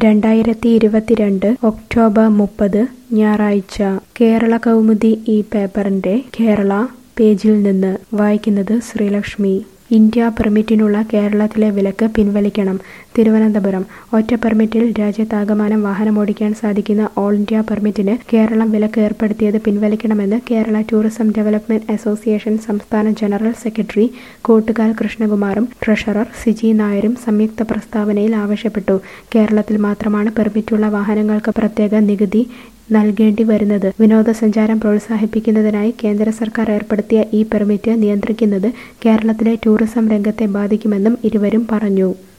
രണ്ടായിരത്തി ഇരുപത്തിരണ്ട് ഒക്ടോബർ മുപ്പത് ഞായറാഴ്ച കേരള കൗമുദി ഈ പേപ്പറിന്റെ കേരള പേജിൽ നിന്ന് വായിക്കുന്നത് ശ്രീലക്ഷ്മി ഇന്ത്യ പെർമിറ്റിനുള്ള കേരളത്തിലെ വിലക്ക് പിൻവലിക്കണം തിരുവനന്തപുരം ഒറ്റ പെർമിറ്റിൽ രാജ്യത്താകമാനം വാഹനമോടിക്കാൻ സാധിക്കുന്ന ഓൾ ഇന്ത്യ പെർമിറ്റിന് കേരളം വിലക്ക് ഏർപ്പെടുത്തിയത് പിൻവലിക്കണമെന്ന് കേരള ടൂറിസം ഡെവലപ്മെന്റ് അസോസിയേഷൻ സംസ്ഥാന ജനറൽ സെക്രട്ടറി കോട്ടുകാൽ കൃഷ്ണകുമാറും ട്രഷറർ സിജി നായരും സംയുക്ത പ്രസ്താവനയിൽ ആവശ്യപ്പെട്ടു കേരളത്തിൽ മാത്രമാണ് പെർമിറ്റുള്ള വാഹനങ്ങൾക്ക് പ്രത്യേക നികുതി നൽകേണ്ടി വരുന്നത് വിനോദസഞ്ചാരം പ്രോത്സാഹിപ്പിക്കുന്നതിനായി കേന്ദ്ര സർക്കാർ ഏർപ്പെടുത്തിയ ഈ പെർമിറ്റ് നിയന്ത്രിക്കുന്നത് കേരളത്തിലെ ടൂറിസം രംഗത്തെ ബാധിക്കുമെന്നും ഇരുവരും പറഞ്ഞു